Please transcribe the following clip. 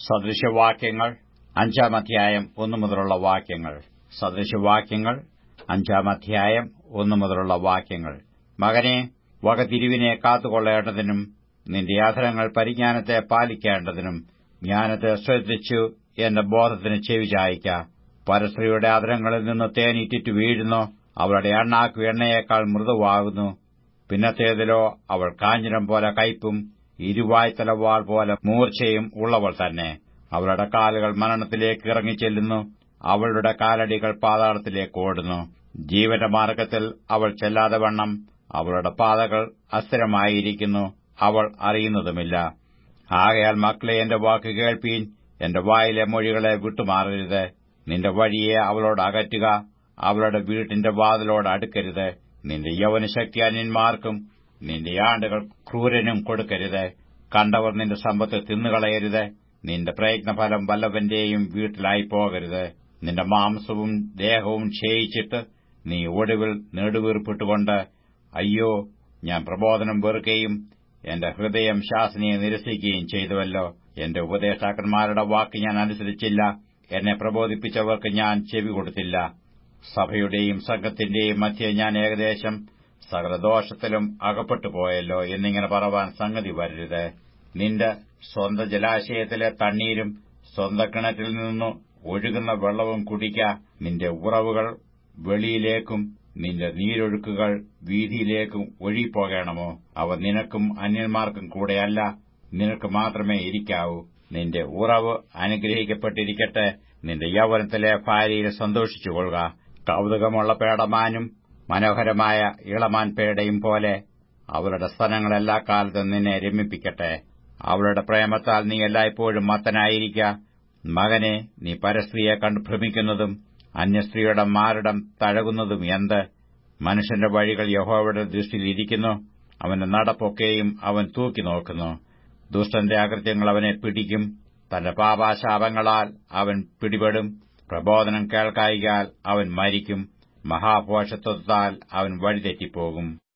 സദൃശവാക്യങ്ങൾ അഞ്ചാം അധ്യായം ഒന്നു മുതലുള്ള വാക്യങ്ങൾ സദൃശവാക്യങ്ങൾ അഞ്ചാം അധ്യായം ഒന്നു മുതലുള്ള വാക്യങ്ങൾ മകനെ വകതിരിവിനെ കാത്തുകൊള്ളേണ്ടതിനും നിന്റെ ആധാരങ്ങൾ പരിജ്ഞാനത്തെ പാലിക്കേണ്ടതിനും ജ്ഞാനത്തെ ശ്രദ്ധിച്ചു എന്റെ ബോധത്തിന് ചെവി ചായ്ക്ക പരസ്ത്രീയുടെ ആദരങ്ങളിൽ നിന്ന് തേനീറ്റിറ്റു വീഴുന്നു അവളുടെ എണ്ണാക്കു എണ്ണയേക്കാൾ മൃദുവാകുന്നു പിന്നത്തേതിലോ അവൾ കാഞ്ഞിരം പോലെ കയ്പും ഇരുവായ്ത്തലവാൾ പോലെ മൂർച്ചയും ഉള്ളവൾ തന്നെ അവളുടെ കാലുകൾ മരണത്തിലേക്ക് ഇറങ്ങിച്ചെല്ലുന്നു അവളുടെ കാലടികൾ പാതാളത്തിലേക്ക് ഓടുന്നു ജീവന്റെ മാർഗത്തിൽ അവൾ ചെല്ലാതെ വണ്ണം അവളുടെ പാതകൾ അസ്ഥിരമായിരിക്കുന്നു അവൾ അറിയുന്നതുമില്ല ആകയാൽ മക്കളെ എന്റെ വാക്ക് കേൾപ്പീൻ എന്റെ വായിലെ മൊഴികളെ വിട്ടുമാറരുത് നിന്റെ വഴിയെ അവളോട് അകറ്റുക അവളുടെ വീട്ടിന്റെ വാതിലോട് അടുക്കരുത് നിന്റെ യൗവനശക്തി അന്യന്മാർക്കും നിന്റെ ആണ്ടുകൾ ക്രൂരനും കൊടുക്കരുത് കണ്ടവർ നിന്റെ സമ്പത്ത് തിന്നുകളയരുത് നിന്റെ പ്രയത്നഫലം വല്ലവന്റെയും വീട്ടിലായി പോകരുത് നിന്റെ മാംസവും ദേഹവും ക്ഷയിച്ചിട്ട് നീ ഒടുവിൽ നെടുവീർപ്പിട്ടുകൊണ്ട് അയ്യോ ഞാൻ പ്രബോധനം വെറുക്കുകയും എന്റെ ഹൃദയം ശാസനയെ നിരസിക്കുകയും ചെയ്തുവല്ലോ എന്റെ ഉപദേഷ്ടാക്കന്മാരുടെ വാക്ക് ഞാൻ അനുസരിച്ചില്ല എന്നെ പ്രബോധിപ്പിച്ചവർക്ക് ഞാൻ ചെവി കൊടുത്തില്ല സഭയുടെയും സംഘത്തിന്റെയും മധ്യെ ഞാൻ ഏകദേശം സകലദോഷത്തിലും അകപ്പെട്ടു പോയല്ലോ എന്നിങ്ങനെ പറവാൻ സംഗതി വരരുത് നിന്റെ സ്വന്തം ജലാശയത്തിലെ തണ്ണീരും സ്വന്തം കിണറ്റിൽ നിന്നു ഒഴുകുന്ന വെള്ളവും കുടിക്ക നിന്റെ ഉറവുകൾ വെളിയിലേക്കും നിന്റെ നീരൊഴുക്കുകൾ വീതിയിലേക്കും ഒഴിപ്പോകണമോ അവ നിനക്കും അന്യന്മാർക്കും കൂടെയല്ല നിനക്ക് മാത്രമേ ഇരിക്കാവൂ നിന്റെ ഉറവ് അനുഗ്രഹിക്കപ്പെട്ടിരിക്കട്ടെ നിന്റെ യൗവനത്തിലെ ഭാര്യയിൽ സന്തോഷിച്ചുകൊള്ളുക കൌതുകമുള്ള പേടമാനും മനോഹരമായ ഇളമാൻ പേടയും പോലെ അവളുടെ സ്ഥലങ്ങൾ എല്ലാ കാലത്തും നിന്നെ രമിപ്പിക്കട്ടെ അവളുടെ പ്രേമത്താൽ നീ എല്ലായ്പ്പോഴും മത്തനായിരിക്ക മകനെ നീ പരസ്ത്രീയെ കണ്ട് ഭ്രമിക്കുന്നതും അന്യസ്ത്രീയുടെ മാരടം തഴകുന്നതും എന്ത് മനുഷ്യന്റെ വഴികൾ യഹോവയുടെ ദൃഷ്ടിയിൽ ഇരിക്കുന്നു അവന്റെ നടപ്പൊക്കെയും അവൻ തൂക്കി നോക്കുന്നു ദുഷ്ടന്റെ അകൃത്യങ്ങൾ അവനെ പിടിക്കും തന്റെ പാപാശാപങ്ങളാൽ അവൻ പിടിപെടും പ്രബോധനം കേൾക്കായികാൽ അവൻ മരിക്കും മഹാഭോഷത്വത്താൽ അവൻ വഴിതെറ്റിപ്പോകും